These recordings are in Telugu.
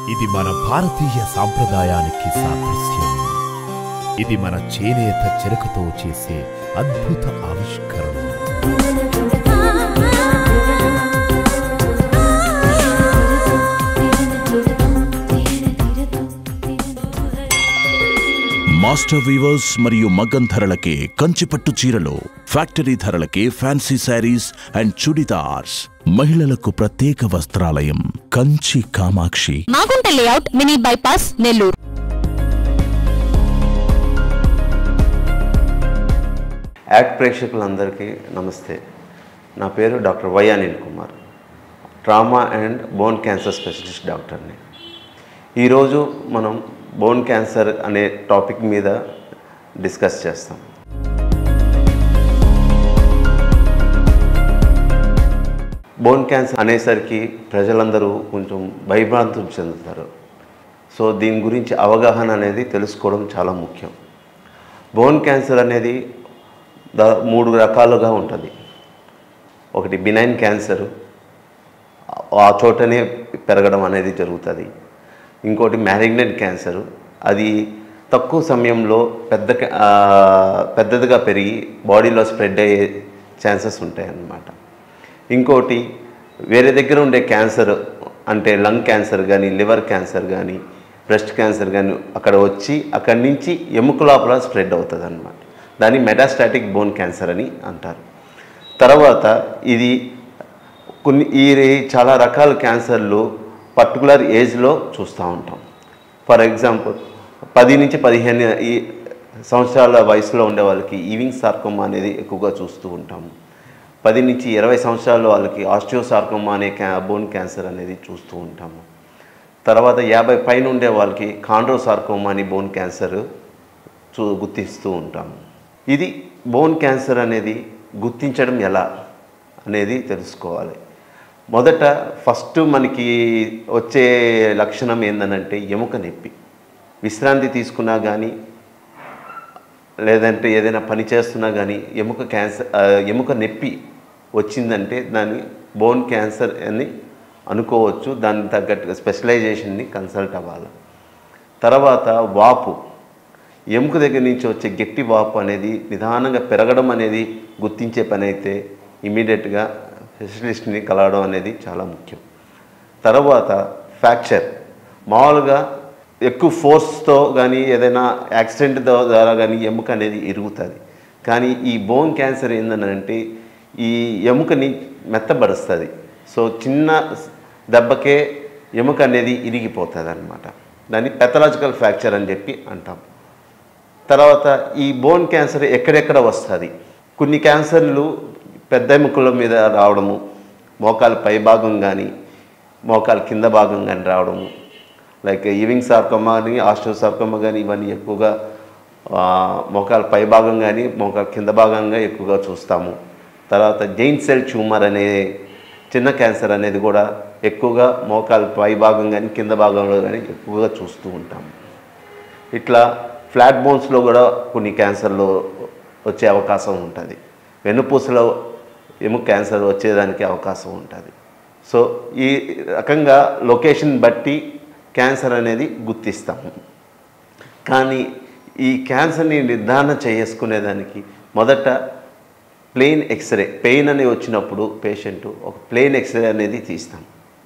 ఇది మన భారతీయ సాంప్రదాయానికి సాదృశ్యం ఇది మన చేనేత చెరకుతో చేసే అద్భుత ఆవిష్కరణ మాస్టర్ వీవర్స్ మరియు మగ్గం ధరలకే కంచిపట్టు చీరలు ఫ్యాక్టరీ ధరలకే ఫ్యాన్సీ శారీస్ అండ్ చుడిదార్స్ మహిళలకు ప్రత్యేక వస్త్రాలయం Kanchi Kamakshi Magunta layout mini bypass Nellore యాక్ట్ ప్రేక్షకులందరికీ నమస్తే నా పేరు doctor Y Anil Kumar trauma and bone cancer specialist డాక్టర్ని ఈరోజు మనం బోన్ క్యాన్సర్ అనే టాపిక్ మీద డిస్కస్ చేస్తాం బోన్ క్యాన్సర్ అనేసరికి ప్రజలందరూ కొంచెం భయభ్రాంతులు చెందుతారు సో దీని గురించి అవగాహన అనేది తెలుసుకోవడం చాలా ముఖ్యం బోన్ క్యాన్సర్ అనేది దా మూడు రకాలుగా ఉంటుంది ఒకటి బినైన్ క్యాన్సర్ ఆ చోటనే పెరగడం అనేది జరుగుతుంది ఇంకోటి మ్యాలిగ్నెంట్ క్యాన్సర్ అది తక్కువ సమయంలో పెద్ద ca- ఆ, పెద్దదిగా పెరిగి బాడీలో స్ప్రెడ్ అయ్యే ఛాన్సెస్ ఉంటాయి అన్నమాట ఇంకోటి వేరే దగ్గర ఉండే క్యాన్సర్ అంటే లంగ్ క్యాన్సర్ కానీ లివర్ క్యాన్సర్ కానీ బ్రెస్ట్ క్యాన్సర్ కానీ అక్కడ వచ్చి అక్కడి నుంచి ఎముక లోపల స్ప్రెడ్ అవుతుంది అనమాట దాన్ని మెటాస్టాటిక్ బోన్ క్యాన్సర్ అని అంటారు తర్వాత ఇది కొన్ని ఈ చాలా రకాల క్యాన్సర్లు పర్టికులర్ ఏజ్లో చూస్తూ ఉంటాం ఫర్ ఎగ్జాంపుల్ పది నుంచి పదిహేను ఈ సంవత్సరాల వయసులో ఉండే వాళ్ళకి ఈవింగ్ సార్కోమా అనేది ఎక్కువగా చూస్తూ ఉంటాము పది నుంచి ఇరవై సంవత్సరాల వాళ్ళకి ఆస్టియోసార్కోమా అనే క్యా బోన్ క్యాన్సర్ అనేది చూస్తూ ఉంటాము తర్వాత యాభై పైన ఉండే వాళ్ళకి కాండ్రోసార్కోమా అని బోన్ క్యాన్సర్ చూ గుర్తిస్తూ ఉంటాము ఇది బోన్ క్యాన్సర్ అనేది గుర్తించడం ఎలా అనేది తెలుసుకోవాలి మొదట ఫస్ట్ మనకి వచ్చే లక్షణం ఏందనంటే ఎముక నొప్పి విశ్రాంతి తీసుకున్నా కానీ లేదంటే ఏదైనా పని చేస్తున్నా కానీ ఎముక క్యాన్సర్ ఆ, ఎముక నొప్పి వచ్చిందంటే దాన్ని బోన్ క్యాన్సర్ అని అనుకోవచ్చు దానికి తగ్గట్టుగా స్పెషలైజేషన్ని కన్సల్ట్ అవ్వాలి తర్వాత వాపు ఎముక దగ్గర నుంచి వచ్చే గట్టి వాపు అనేది నిదానంగా పెరగడం అనేది గుర్తించే పని అయితే ఇమీడియట్గా స్పెషలిస్ట్ని కలవడం అనేది చాలా ముఖ్యం తర్వాత ఫ్రాక్చర్ మామూలుగా ఎక్కువ ఫోర్స్తో కానీ ఏదైనా యాక్సిడెంట్ ద్వారా కానీ ఎముక అనేది ఇరుగుతుంది కానీ ఈ బోన్ క్యాన్సర్ ఏంటంటే ఈ ఎముకని మెత్తబరుస్తుంది సో చిన్న దెబ్బకే ఎముక అనేది ఇరిగిపోతుంది అనమాట దాన్ని పెథలాజికల్ ఫ్రాక్చర్ అని చెప్పి అంటాం తర్వాత ఈ బోన్ క్యాన్సర్ ఎక్కడెక్కడ వస్తుంది కొన్ని క్యాన్సర్లు పెద్ద ఎముకల మీద రావడము మోకాలు పై భాగం కానీ మోకాలు కింద భాగం కానీ రావడము లైక్ ఈవింగ్ సార్కోమా కానీ ఆస్ట్రోసార్కోమా కానీ ఇవన్నీ ఎక్కువగా ఆ, మోకాలు పై భాగం కానీ మోకాలు కింద భాగంగా ఎక్కువగా చూస్తాము తర్వాత జైన్ సెల్ ట్యూమర్ అనే చిన్న క్యాన్సర్ అనేది కూడా ఎక్కువగా మోకాలు పై భాగం కానీ కింద భాగంలో కానీ ఎక్కువగా చూస్తూ ఉంటాము ఇట్లా ఫ్లాట్ బోన్స్లో కూడా కొన్ని క్యాన్సర్లు వచ్చే అవకాశం ఉంటుంది వెన్నుపూసలో ఎముక క్యాన్సర్ వచ్చేదానికి అవకాశం ఉంటుంది సో ఈ రకంగా లొకేషన్ బట్టి క్యాన్సర్ అనేది గుర్తిస్తాము కానీ ఈ క్యాన్సర్ని నిర్ధారణ చేసుకునేదానికి మొదట ప్లెయిన్ ఎక్స్రే పెయిన్ అనేది వచ్చినప్పుడు పేషెంట్ ఒక ప్లెయిన్ ఎక్స్రే అనేది తీస్తాం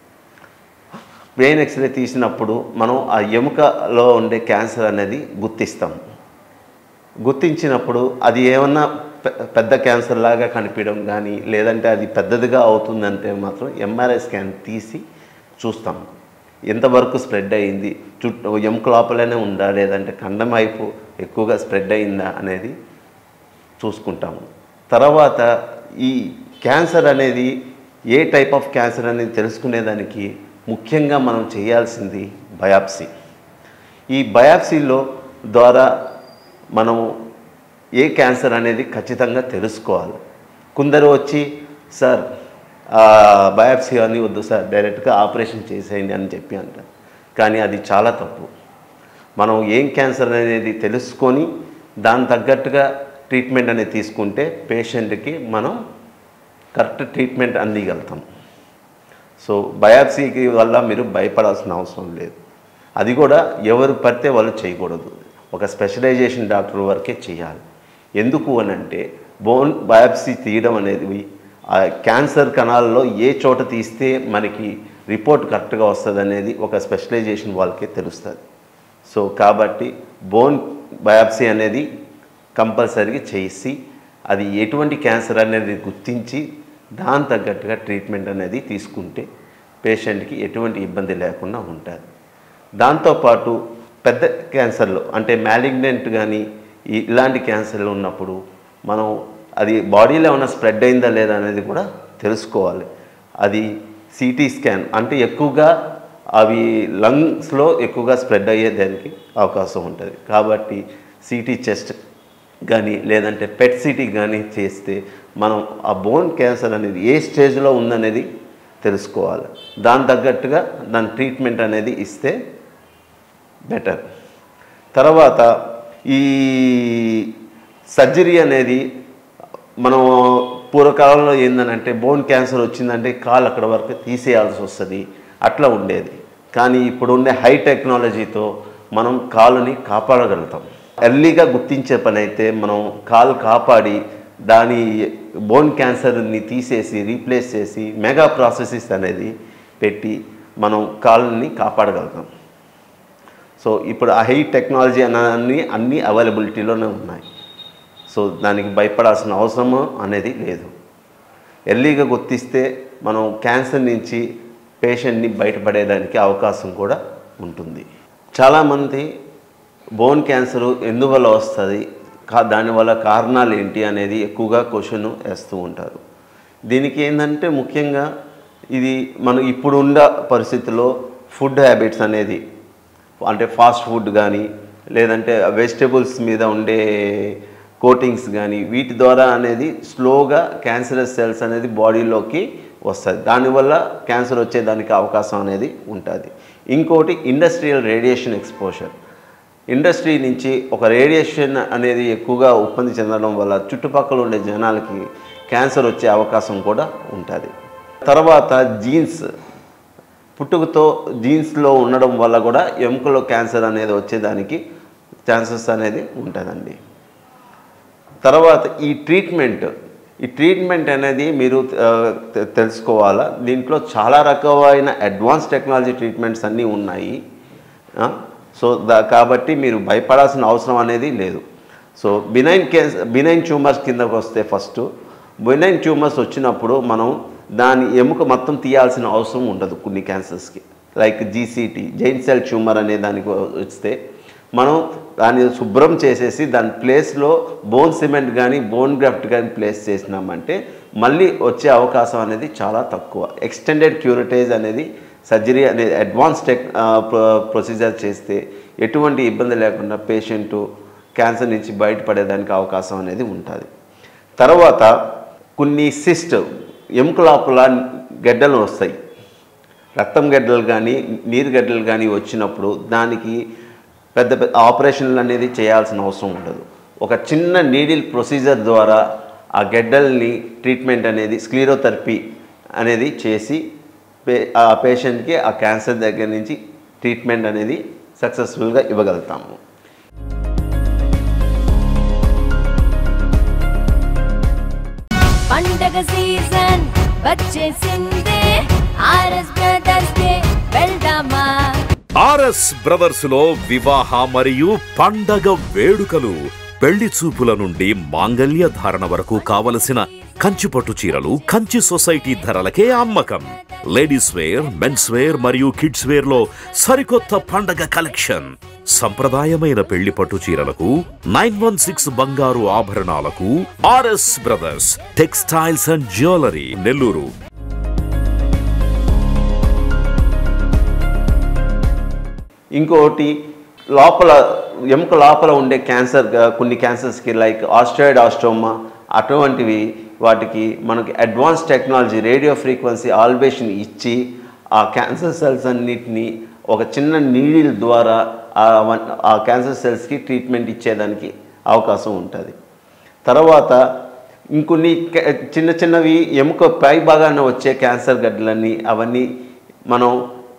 బ్రెయిన్ ఎక్స్రే తీసినప్పుడు మనం ఆ ఎముకలో ఉండే క్యాన్సర్ అనేది గుర్తిస్తాం గుర్తించినప్పుడు అది ఏమన్నా పె- పెద్ద క్యాన్సర్ లాగా కనిపించడం కానీ లేదంటే అది పెద్దదిగా అవుతుందంటే మాత్రం ఎంఆర్ఐ స్కాన్ తీసి చూస్తాం ఎంతవరకు స్ప్రెడ్ అయ్యింది చుట్టూ ఎముక లోపలనే ఉందా లేదంటే కండం వైపు ఎక్కువగా స్ప్రెడ్ అయిందా అనేది చూసుకుంటాము తర్వాత ఈ క్యాన్సర్ అనేది ఏ టైప్ ఆఫ్ క్యాన్సర్ అనేది తెలుసుకునేదానికి ముఖ్యంగా మనం చేయాల్సింది బయాప్సీ ఈ బయాప్సీలో ద్వారా మనము ఏ క్యాన్సర్ అనేది ఖచ్చితంగా తెలుసుకోవాలి కొందరు వచ్చి సార్ బయాప్సీ అని వద్దు సార్ డైరెక్ట్గా ఆపరేషన్ చేసేయండి అని చెప్పి అంటారు కానీ అది చాలా తప్పు మనం ఏం క్యాన్సర్ అనేది తెలుసుకొని దాని తగ్గట్టుగా ట్రీట్మెంట్ అనేది తీసుకుంటే పేషెంట్కి మనం కరెక్ట్ ట్రీట్మెంట్ అందిగలుగుతాం సో బయాప్సీకి వల్ల మీరు భయపడాల్సిన అవసరం లేదు అది కూడా ఎవరు పడితే వాళ్ళు చేయకూడదు ఒక స్పెషలైజేషన్ డాక్టర్ వరకే చేయాలి ఎందుకు అని అంటే బోన్ బయాప్సీ తీయడం అనేది ఆ క్యాన్సర్ కణాల్లో ఏ చోట తీస్తే మనకి రిపోర్ట్ కరెక్ట్గా వస్తుంది అనేది ఒక స్పెషలైజేషన్ వాళ్ళకే తెలుస్తుంది సో కాబట్టి బోన్ బయాప్సీ అనేది కంపల్సరీగా చేసి అది ఎటువంటి క్యాన్సర్ అనేది గుర్తించి దాని తగ్గట్టుగా ట్రీట్మెంట్ అనేది తీసుకుంటే పేషెంట్కి ఎటువంటి ఇబ్బంది లేకుండా ఉంటుంది దాంతోపాటు పెద్ద క్యాన్సర్లు అంటే మ్యాలిగ్నెంట్ కానీ ఈ- ఇలాంటి క్యాన్సర్లు ఉన్నప్పుడు మనం అది బాడీలో ఏమైనా స్ప్రెడ్ అయిందా లేదా అనేది కూడా తెలుసుకోవాలి అది సిటీ స్కాన్ అంటే ఎక్కువగా అవి లంగ్స్లో ఎక్కువగా స్ప్రెడ్ అయ్యేదానికి అవకాశం ఉంటుంది కాబట్టి సిటీ చెస్ట్ కానీ లేదంటే పెట్ సిటీ కానీ చేస్తే మనం ఆ బోన్ క్యాన్సర్ అనేది ఏ స్టేజ్లో ఉందనేది తెలుసుకోవాలి దాని తగ్గట్టుగా దాని ట్రీట్మెంట్ అనేది ఇస్తే బెటర్ తర్వాత ఈ సర్జరీ అనేది మనం పూర్వకాలంలో ఏందనంటే బోన్ క్యాన్సర్ వచ్చిందంటే కాలు అక్కడ వరకు తీసేయాల్సి వస్తుంది అట్లా ఉండేది కానీ ఇప్పుడు ఉండే హై టెక్నాలజీతో మనం కాలుని కాపాడగలుగుతాం ఎర్లీగా గుర్తించే పని అయితే మనం కాలు కాపాడి దాని బోన్ క్యాన్సర్ని తీసేసి రీప్లేస్ చేసి మెగా ప్రాసెసెస్ అనేది పెట్టి మనం కాలుని కాపాడగలుగుతాం సో ఇప్పుడు ఆ హై టెక్నాలజీ అన్నీ అన్నీ అవైలబిలిటీలోనే ఉన్నాయి సో దానికి భయపడాల్సిన అవసరము అనేది లేదు ఎర్లీగా గుర్తిస్తే మనం క్యాన్సర్ నుంచి పేషెంట్ని బయటపడేదానికి అవకాశం కూడా ఉంటుంది చాలామంది బోన్ క్యాన్సర్ ఎందువల్ల వస్తుంది కా దానివల్ల కారణాలు ఏంటి అనేది ఎక్కువగా క్వశ్చన్ వేస్తూ ఉంటారు దీనికి ఏంటంటే ముఖ్యంగా ఇది మనం ఇప్పుడు ఉన్న పరిస్థితుల్లో ఫుడ్ హ్యాబిట్స్ అనేది అంటే ఫాస్ట్ ఫుడ్ కానీ లేదంటే వెజిటేబుల్స్ మీద ఉండే కోటింగ్స్ కానీ వీటి ద్వారా అనేది స్లోగా క్యాన్సరస్ సెల్స్ అనేది బాడీలోకి వస్తుంది దానివల్ల క్యాన్సర్ వచ్చేదానికి అవకాశం అనేది ఉంటుంది ఇంకోటి ఇండస్ట్రియల్ రేడియేషన్ ఎక్స్పోజర్ ఇండస్ట్రీ నుంచి ఒక రేడియేషన్ అనేది ఎక్కువగా ఉత్పత్తి చెందడం వల్ల చుట్టుపక్కల ఉండే జనాలకి క్యాన్సర్ వచ్చే అవకాశం కూడా ఉంటుంది తర్వాత జీన్స్ పుట్టుకతో జీన్స్లో ఉండడం వల్ల కూడా ఎముకలో క్యాన్సర్ అనేది వచ్చేదానికి ఛాన్సెస్ అనేది ఉంటుందండి తర్వాత ఈ ట్రీట్మెంట్ ఈ ట్రీట్మెంట్ అనేది మీరు ఆ, తె- తెలుసుకోవాలా దీంట్లో చాలా రకమైన అడ్వాన్స్ టెక్నాలజీ ట్రీట్మెంట్స్ అన్నీ ఉన్నాయి ఆ, సో దా కాబట్టి మీరు భయపడాల్సిన అవసరం అనేది లేదు so benign cancer benign tumours కిందకు వస్తే ఫస్ట్ బినైన్ ట్యూమర్స్ వచ్చినప్పుడు మనం దాని ఎముక మొత్తం తీయాల్సిన అవసరం ఉండదు కొన్ని క్యాన్సర్స్కి like GCT giant cell tumour అనే దానికి వస్తే మనం దాన్ని శుభ్రం చేసేసి దాని ప్లేస్లో బోన్ సిమెంట్ కానీ బోన్ గ్రాఫ్ట్ కానీ ప్లేస్ చేసినామంటే మళ్ళీ వచ్చే అవకాశం అనేది చాలా తక్కువ ఎక్స్టెండెడ్ క్యూరిటేజ్ అనేది సర్జరీ అనేది అడ్వాన్స్ టెక్ ప్రొసీజర్ చేస్తే ఎటువంటి ఇబ్బంది లేకుండా పేషెంటు క్యాన్సర్ నుంచి బయటపడేదానికి అవకాశం అనేది ఉంటుంది తర్వాత కొన్ని సిస్ట్ ఎముక లోపల గడ్డలు వస్తాయి రక్తం గడ్డలు కానీ నీరు గడ్డలు కానీ వచ్చినప్పుడు దానికి పెద్ద పెద్ద ఆపరేషన్లు అనేది చేయాల్సిన అవసరం ఉండదు ఒక చిన్న నీడిల్ ప్రొసీజర్ ద్వారా ఆ గడ్డల్ని ట్రీట్మెంట్ అనేది స్క్లీరోథెరపీ అనేది చేసి పే ఆ పేషెంట్కి ఆ క్యాన్సర్ దగ్గర నుంచి ట్రీట్మెంట్ అనేది సక్సెస్ఫుల్గా ఇవ్వగలుగుతాము పండగ సీజన్ వచ్చేసిందే ఆర్ఎస్ బ్రదర్స్ డే వెళ్దామా ఆర్ఎస్ బ్రదర్స్ లో వివాహ మరియు పండగ వేడుకలు పెళ్లి చూపుల నుండి మాంగల్య ధారణ వరకు కావలసిన కంచిపట్టు చీరలు కంచి సొసైటీ ధరలకే అమ్మకం లేడీస్ వేర్ మెన్స్ వేర్ మరియు కిడ్స్ వేర్ లో సరికొత్త పండగ కలెక్షన్ సంప్రదాయమైన పెళ్లి పట్టు చీరలకు నైన్ వన్ సిక్స్ బంగారు ఆభరణాలకు RS Brothers textiles and jewellery Nellore ఇంకోటి లోపల ఎముక లోపల ఉండే క్యాన్సర్ గా- కొన్ని క్యాన్సర్స్కి లైక్ ఆస్ట్రాయిడ్ ఆస్ట్రోమా అటువంటివి వాటికి మనకి advance technology radio frequency ablation ఇచ్చి ఆ క్యాన్సర్ సెల్స్ అన్నిటిని ఒక చిన్న నీడిల్ ద్వారా ఆ వన్- ఆ క్యాన్సర్ సెల్స్కి ట్రీట్మెంట్ ఇచ్చేదానికి అవకాశం ఉంటుంది తర్వాత ఇంకొన్ని క- చిన్న చిన్నవి ఎముక పై భాగాన వచ్చే క్యాన్సర్ గడ్డలన్నీ అవన్నీ మనం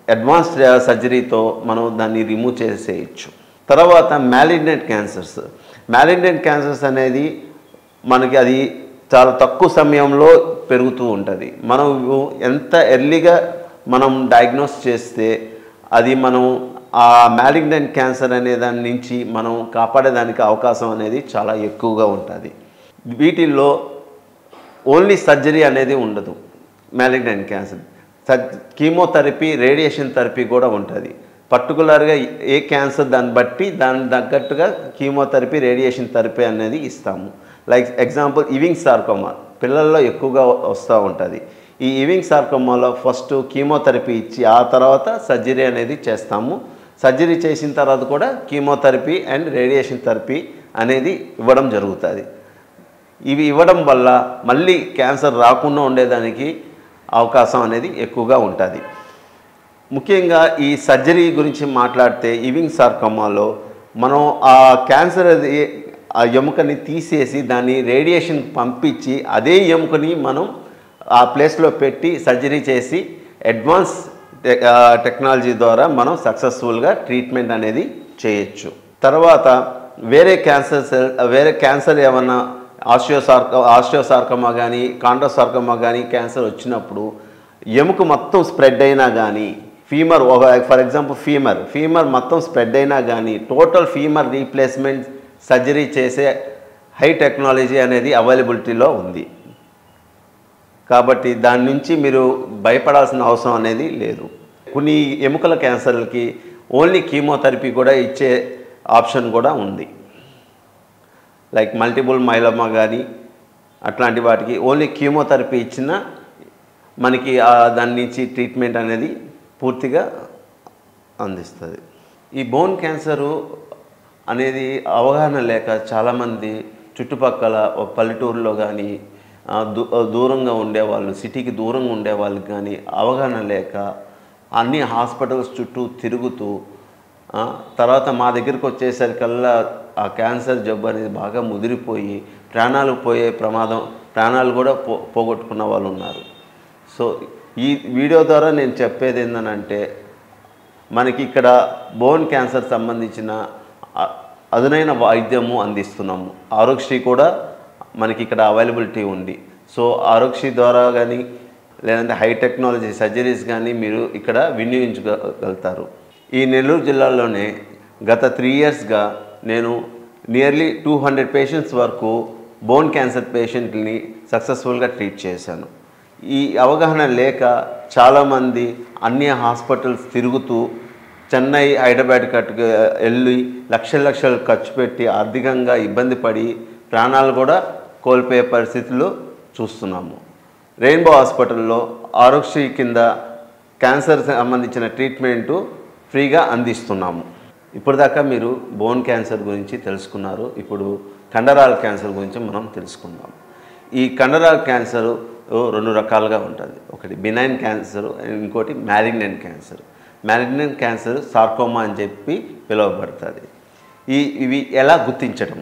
అడ్వాన్స్డ్ సర్జరీతో మనం దాన్ని రిమూవ్ చేసేయచ్చు తర్వాత మ్యాలిగ్నెంట్ క్యాన్సర్స్ మ్యాలిగ్నెంట్ క్యాన్సర్స్ అనేది మనకి అది చాలా తక్కువ సమయంలో పెరుగుతూ ఉంటుంది మనం ఎంత ఎర్లీగా మనం డయాగ్నోస్ చేస్తే అది మనం ఆ మ్యాలిగ్నెంట్ క్యాన్సర్ అనే దాని నుంచి మనం కాపాడేదానికి అవకాశం అనేది చాలా ఎక్కువగా ఉంటుంది వీటిల్లో ఓన్లీ సర్జరీ అనేది ఉండదు malignant cancer surge chemotherapy radiation therapy కూడా ఉంటుంది పర్టికులర్గా ఏ క్యాన్సర్ దాన్ని బట్టి దాని తగ్గట్టుగా కీమోథెరపీ రేడియేషన్ థెరపీ అనేది ఇస్తాము లైక్ ఎగ్జాంపుల్ ఇవింగ్ సార్కోమా పిల్లల్లో ఎక్కువగా వస్తూ ఉంటుంది ఈ ఇవింగ్ సార్కోమాలో ఫస్ట్ కీమోథెరపీ ఇచ్చి ఆ తర్వాత సర్జరీ అనేది చేస్తాము సర్జరీ చేసిన తర్వాత కూడా కీమోథెరపీ అండ్ రేడియేషన్ థెరపీ అనేది ఇవ్వడం జరుగుతుంది ఇవి ఇవ్వడం వల్ల మళ్ళీ క్యాన్సర్ రాకుండా ఉండేదానికి అవకాశం అనేది ఎక్కువగా ఉంటుంది ముఖ్యంగా ఈ సర్జరీ గురించి మాట్లాడితే ఇవింగ్ సార్కమాలో మనం ఆ క్యాన్సర్ అది ఆ ఎముకని తీసేసి దాన్ని రేడియేషన్ పంపించి అదే ఎముకని మనం ఆ ప్లేస్లో పెట్టి సర్జరీ చేసి అడ్వాన్స్ టె- ఆ, టెక్నాలజీ ద్వారా మనం సక్సెస్ఫుల్గా ట్రీట్మెంట్ అనేది చేయొచ్చు తర్వాత వేరే క్యాన్సర్ సెల్ వేరే క్యాన్సర్ ఏమన్నా ఆస్టియోసార్క ఆస్టియోసార్కమా కానీ కాండ్రోసార్కమా కానీ క్యాన్సర్ వచ్చినప్పుడు ఎముక మొత్తం స్ప్రెడ్ అయినా కానీ ఫీమర్ ఒక ఫర్ ఎగ్జాంపుల్ ఫీమర్ ఫీమర్ మొత్తం స్ప్రెడ్ అయినా కానీ టోటల్ ఫీమర్ రీప్లేస్మెంట్ సర్జరీ చేసే హై టెక్నాలజీ అనేది అవైలబిలిటీలో ఉంది కాబట్టి దాని నుంచి మీరు భయపడాల్సిన అవసరం అనేది లేదు కొన్ని ఎముకల క్యాన్సర్లకి ఓన్లీ కీమోథెరపీ కూడా ఇచ్చే ఆప్షన్ కూడా ఉంది లైక్ మల్టిపుల్ మైలమా కానీ అట్లాంటి వాటికి ఓన్లీ కీమోథెరపీ ఇచ్చినా మనకి ఆ దాని నుంచి ట్రీట్మెంట్ అనేది పూర్తిగా అందిస్తుంది ఈ బోన్ క్యాన్సరు అనేది అవగాహన లేక చాలామంది చుట్టుపక్కల ఒక పల్లెటూరులో కానీ ఆ, దూ- ఆ, దూరంగా ఉండేవాళ్ళు సిటీకి దూరంగా ఉండే వాళ్ళకి కానీ అవగాహన లేక అన్ని హాస్పిటల్స్ చుట్టూ తిరుగుతూ ఆ, తర్వాత మా దగ్గరికి వచ్చేసరికల్లా ఆ క్యాన్సర్ జబ్బు అనేది బాగా ముదిరిపోయి ప్రాణాలు పోయే ప్రమాదం ప్రాణాలు కూడా పో పోగొట్టుకున్న వాళ్ళు ఉన్నారు సో ఈ వీడియో ద్వారా నేను చెప్పేది ఏంటంటే మనకి ఇక్కడ బోన్ క్యాన్సర్ సంబంధించిన అ- అదునైన వైద్యము అందిస్తున్నాము ఆరోగ్యశ్రీ కూడా మనకి ఇక్కడ అవైలబిలిటీ ఉంది సో ఆరోగ్యశ్రీ ద్వారా కానీ లేదంటే హై టెక్నాలజీ సర్జరీస్ కానీ మీరు ఇక్కడ వినియోగించగలుగుతారు ఈ నెల్లూరు జిల్లాలోనే గత త్రీ ఇయర్స్గా నేను నియర్లీ టూ హండ్రెడ్ పేషెంట్స్ వరకు బోన్ క్యాన్సర్ పేషెంట్ని సక్సెస్ఫుల్గా ట్రీట్ చేశాను ఈ అవగాహన లేక చాలామంది అన్ని హాస్పిటల్స్ తిరుగుతూ చెన్నై హైదరాబాద్ కట్టుకు వెళ్ళి లక్షల లక్షలు ఖర్చు పెట్టి ఆర్థికంగా ఇబ్బంది పడి ప్రాణాలు కూడా కోల్పోయే పరిస్థితులు చూస్తున్నాము రెయిన్బో హాస్పిటల్లో ఆరోగ్యశ్రీ కింద క్యాన్సర్ సంబంధించిన ట్రీట్మెంటు ఫ్రీగా అందిస్తున్నాము ఇప్పటిదాకా మీరు బోన్ క్యాన్సర్ గురించి తెలుసుకున్నారు ఇప్పుడు కండరాల క్యాన్సర్ గురించి మనం తెలుసుకుందాం ఈ కండరాల క్యాన్సర్ రెండు రకాలుగా ఉంటుంది ఒకటి బినైన్ క్యాన్సర్ ఇంకోటి malignant cancer malignant cancer sarcoma అని చెప్పి పిలువబడుతుంది ఈ ఇవి ఎలా గుర్తించడం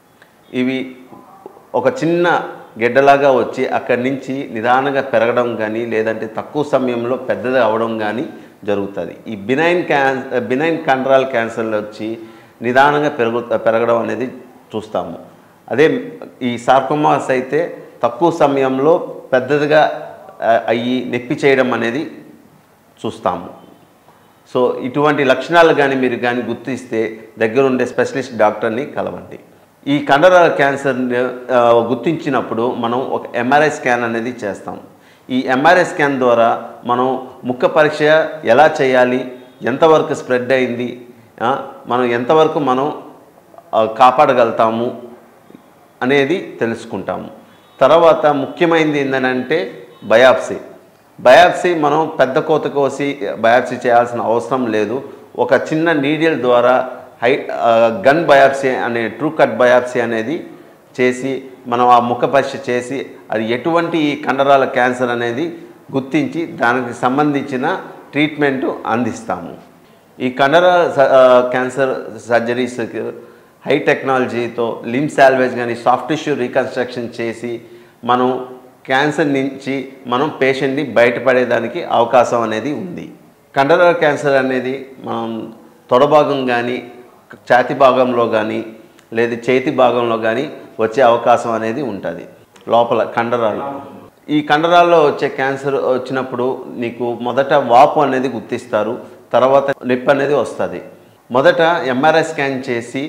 ఇవి ఒక చిన్న గెడ్డలాగా వచ్చి అక్కడి నుంచి నిదానంగా పెరగడం కానీ లేదంటే తక్కువ సమయంలో పెద్దది అవడం కానీ జరుగుతుంది ఈ బినైన్ క్యాన్ బినైన్ కండరాల క్యాన్సర్లు వచ్చి నిదానంగా పెరుగు పెరగడం అనేది చూస్తాము అదే ఈ సార్కోమాస్ అయితే తక్కువ సమయంలో పెద్దదిగా ఆ, అయ్యి నొప్పి చేయడం అనేది చూస్తాము సో ఇటువంటి లక్షణాలు కానీ మీరు కానీ గుర్తిస్తే దగ్గరుండే స్పెషలిస్ట్ డాక్టర్ని కలవండి ఈ కండరాల క్యాన్సర్ గుర్తించినప్పుడు మనం ఒక ఎంఆర్ఐ స్కాన్ అనేది చేస్తాం ఈ ఎంఆర్ఐ స్కాన్ ద్వారా మనం ముక్క పరీక్ష ఎలా చేయాలి ఎంతవరకు స్ప్రెడ్ అయింది ఆ, మనం ఎంతవరకు మనం ఆ, కాపాడగలుగుతాము అనేది తెలుసుకుంటాము తర్వాత ముఖ్యమైనది ఏంటంటే బయాప్సీ బయాప్సీ మనం పెద్ద కోత కోసి బయాప్సీ చేయాల్సిన అవసరం లేదు ఒక చిన్న నీడిల్ ద్వారా హై ఆ, గన్ బయాప్సీ అనే ట్రూ కట్ బయాప్సీ అనేది చేసి మనం ఆ ముఖ పరీక్ష చేసి అది ఎటువంటి ఈ కండరాల క్యాన్సర్ అనేది గుర్తించి దానికి సంబంధించిన ట్రీట్మెంట్ అందిస్తాము ఈ కండరాల స- ఆ, క్యాన్సర్ సర్జరీస్ హై టెక్నాలజీతో లిమ్ సాల్వేజ్ కానీ సాఫ్ట్ టిష్యూ రీకన్స్ట్రక్షన్ చేసి మనం క్యాన్సర్ నుంచి మనం పేషెంట్ని బయటపడేదానికి అవకాశం అనేది ఉంది కండరాల క్యాన్సర్ అనేది మనం తొడ భాగం కానీ ఛాతి భాగంలో కానీ లేదా చేతి భాగంలో కానీ వచ్చే అవకాశం అనేది ఉంటుంది లోపల కండరాలు ఈ కండరాల్లో వచ్చే క్యాన్సర్ వచ్చినప్పుడు నీకు మొదట వాపు అనేది గుర్తిస్తారు తర్వాత నొప్పి అనేది వస్తుంది మొదట ఎంఆర్ఐ స్కాన్ చేసి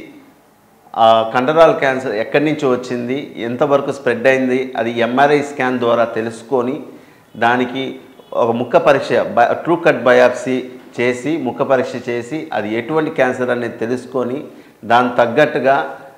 ఆ కండరాల క్యాన్సర్ ఎక్కడి నుంచి వచ్చింది ఎంతవరకు స్ప్రెడ్ అయింది అది ఎంఆర్ఐ స్కాన్ ద్వారా తెలుసుకొని దానికి ఒక ముక్క పరీక్ష బ ట్రూ కట్ బయాప్సీ చేసి ముక్క పరీక్ష చేసి అది ఎటువంటి క్యాన్సర్ అనేది తెలుసుకొని దాని తగ్గట్టుగా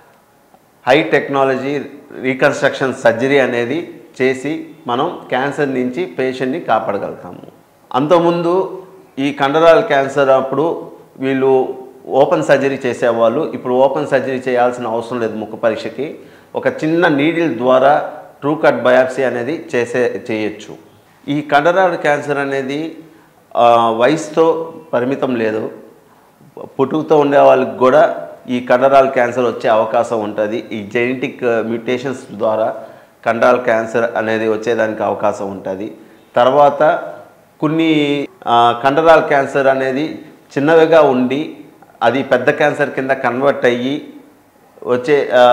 హై టెక్నాలజీ రీకన్స్ట్రక్షన్ సర్జరీ అనేది చేసి మనం క్యాన్సర్ నుంచి పేషెంట్ని కాపాడగలుగుతాము అంతకుముందు ఈ కండరాల క్యాన్సర్ అప్పుడు వీళ్ళు ఓపెన్ సర్జరీ చేసేవాళ్ళు ఇప్పుడు ఓపెన్ సర్జరీ చేయాల్సిన అవసరం లేదు ముఖ పరీక్షకి ఒక చిన్న నీడిల్ ద్వారా ట్రూ కట్ బయాప్సీ అనేది చేసే చేయొచ్చు ఈ కండరాల క్యాన్సర్ అనేది ఆ, వయసుతో పరిమితం లేదు పుట్టుకతో ఉండే వాళ్ళకి కూడా ఈ కండరాల క్యాన్సర్ వచ్చే అవకాశం ఉంటుంది ఈ జెనెటిక్ మ్యూటేషన్స్ ద్వారా కండరాల క్యాన్సర్ అనేది వచ్చేదానికి అవకాశం ఉంటుంది తర్వాత కొన్ని ఆ, కండరాల క్యాన్సర్ అనేది చిన్నవిగా ఉండి అది పెద్ద క్యాన్సర్ కింద కన్వర్ట్ అయ్యి వచ్చే ఆ,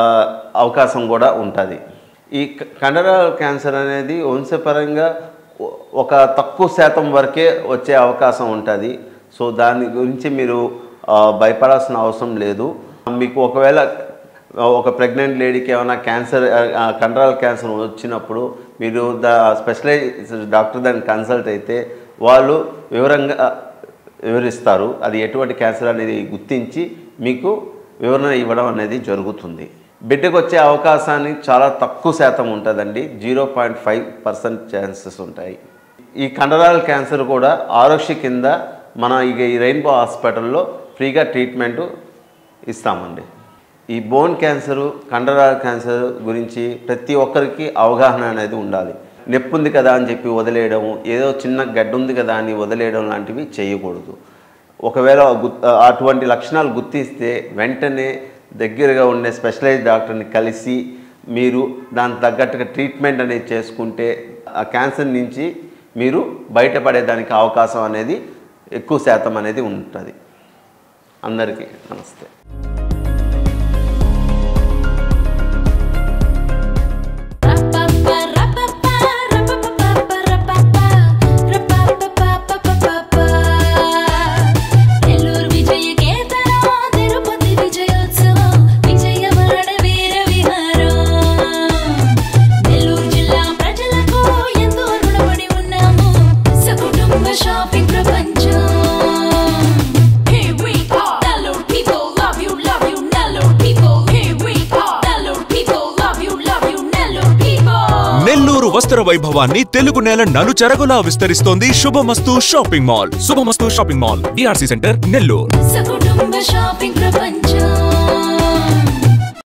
అవకాశం కూడా ఉంటుంది ఈ క- కండరాల క్యాన్సర్ అనేది వంశపరంగా ఒ- ఒక తక్కువ శాతం వరకే వచ్చే అవకాశం ఉంటుంది సో దాని గురించి మీరు ఆ, భయపడాల్సిన అవసరం లేదు మీకు ఒకవేళ ఒక ప్రెగ్నెంట్ లేడీకి ఏమైనా క్యాన్సర్ ఆ, కండరాల క్యాన్సర్ వచ్చినప్పుడు మీరు ద స్పెషలైజ్ డాక్టర్ దాన్ని కన్సల్ట్ అయితే వాళ్ళు వివరంగా వివరిస్తారు అది ఎటువంటి క్యాన్సర్ అనేది గుర్తించి మీకు వివరణ ఇవ్వడం అనేది జరుగుతుంది బిడ్డకు వచ్చే అవకాశాన్ని చాలా తక్కువ శాతం ఉంటుందండి zero point five percent chances ఉంటాయి ఈ కండరాల క్యాన్సర్ కూడా ఆరోగ్య కింద మన ఇక ఈ రెయిన్బో హాస్పిటల్లో ఫ్రీగా ట్రీట్మెంట్ ఇస్తామండి ఈ బోన్ క్యాన్సరు కండరాల క్యాన్సర్ గురించి ప్రతి ఒక్కరికి అవగాహన అనేది ఉండాలి నొప్పి ఉంది కదా అని చెప్పి వదిలేయడం ఏదో చిన్న గడ్డ ఉంది కదా అని వదిలేయడం లాంటివి చేయకూడదు ఒకవేళ గు- అటువంటి లక్షణాలు గుర్తిస్తే వెంటనే దగ్గరగా ఉండే స్పెషలైజ్ డాక్టర్ని కలిసి మీరు దానికి తగ్గట్టుగా ట్రీట్మెంట్ అనేది చేసుకుంటే ఆ క్యాన్సర్ నుంచి మీరు బయటపడేదానికి అవకాశం అనేది ఎక్కువ శాతం అనేది ఉంటుంది అందరికీ నమస్తే నెల్లూరు విజయ కేతనం తిరుపతి విజయోత్సవం విజయవాడ వీర విహారం నెల్లూరు జిల్లా ప్రజలకు ఎంతో రుణపడి ఉన్నాము సకుటుంబ షాపింగ్ ప్రపంచం Here we are, Nellore people love you, love you, Nellore people. Here we are, Nellore people love you, love you, Nellore people. Nellore వస్త్ర వైభవాన్ని తెలుగు నేల నలుచెరగులా విస్తరిస్తోంది Shubhamastu shopping mall Shubhamastu shopping mall DRC centre Nellore సకుటుంబ షాపింగ్ ప్రపంచం